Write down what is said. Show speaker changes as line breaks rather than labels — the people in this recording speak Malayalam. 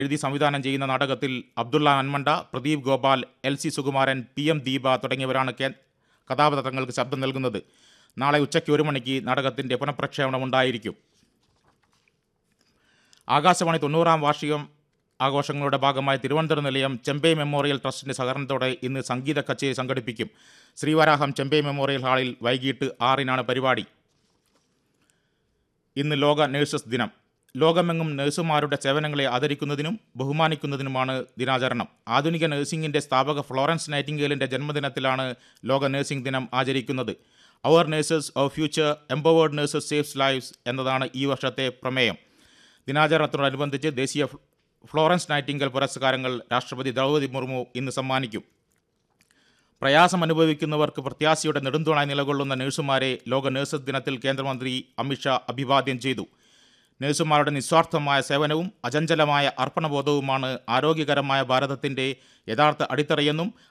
എഴുതി സംവിധാനം ചെയ്യുന്ന നാടകത്തിൽ അബ്ദുള്ള അൻമണ്ട Pradeep Gopal L C Sukumaran P M Deepa തുടങ്ങിയവരാണ് കേ കഥാപാത്രങ്ങൾക്ക് ശബ്ദം നൽകുന്നത് നാളെ ഉച്ചയ്ക്ക് ഒരു മണിക്ക് നാടകത്തിൻ്റെ പുനഃപ്രക്ഷേപണം ഉണ്ടായിരിക്കും ആകാശവാണി തൊണ്ണൂറാം വാർഷികം ആഘോഷങ്ങളുടെ ഭാഗമായി തിരുവനന്തപുരം നിലയം ചെമ്പൈ മെമ്മോറിയൽ ട്രസ്റ്റിൻ്റെ സഹകരണത്തോടെ ഇന്ന് സംഗീത കച്ചേരി സംഘടിപ്പിക്കും ശ്രീവരാഹം ചെമ്പൈ മെമ്മോറിയൽ ഹാളിൽ വൈകിട്ട് ആറിനാണ് പരിപാടി ഇന്ന് ലോക നഴ്സസ് ദിനം ലോകമെങ്ങും നഴ്സുമാരുടെ സേവനങ്ങളെ ആദരിക്കുന്നതിനും ബഹുമാനിക്കുന്നതിനുമാണ് ദിനാചരണം ആധുനിക നഴ്സിംഗിൻ്റെ സ്ഥാപക ഫ്ലോറൻസ് നൈറ്റിംഗേലിൻ്റെ ജന്മദിനത്തിലാണ് ലോക നഴ്സിംഗ് ദിനം ആചരിക്കുന്നത് our nurses of future empowered nurses saves lives എന്നതാണ് ഈ വർഷത്തെ പ്രമേയം ദിനാചരണത്തോടനുബന്ധിച്ച് ദേശീയ ഫ്ല- ഫ്ലോറൻസ് നൈറ്റിംഗൽ പുരസ്കാരങ്ങൾ രാഷ്ട്രപതി ദ്രൗപദി മുർമു ഇന്ന് സമ്മാനിക്കും പ്രയാസം അനുഭവിക്കുന്നവർക്ക് പ്രത്യാശയുടെ നെടുന്തുണായി നിലകൊള്ളുന്ന നഴ്സുമാരെ ലോക നഴ്സസ് ദിനത്തിൽ കേന്ദ്രമന്ത്രി അമിത്ഷാ അഭിവാദ്യം ചെയ്തു നഴ്സുമാരുടെ നിസ്വാർത്ഥമായ സേവനവും അചഞ്ചലമായ അർപ്പണബോധവുമാണ് ആരോഗ്യകരമായ ഭാരതത്തിൻ്റെ യഥാർത്ഥ അടിത്തറയെന്നും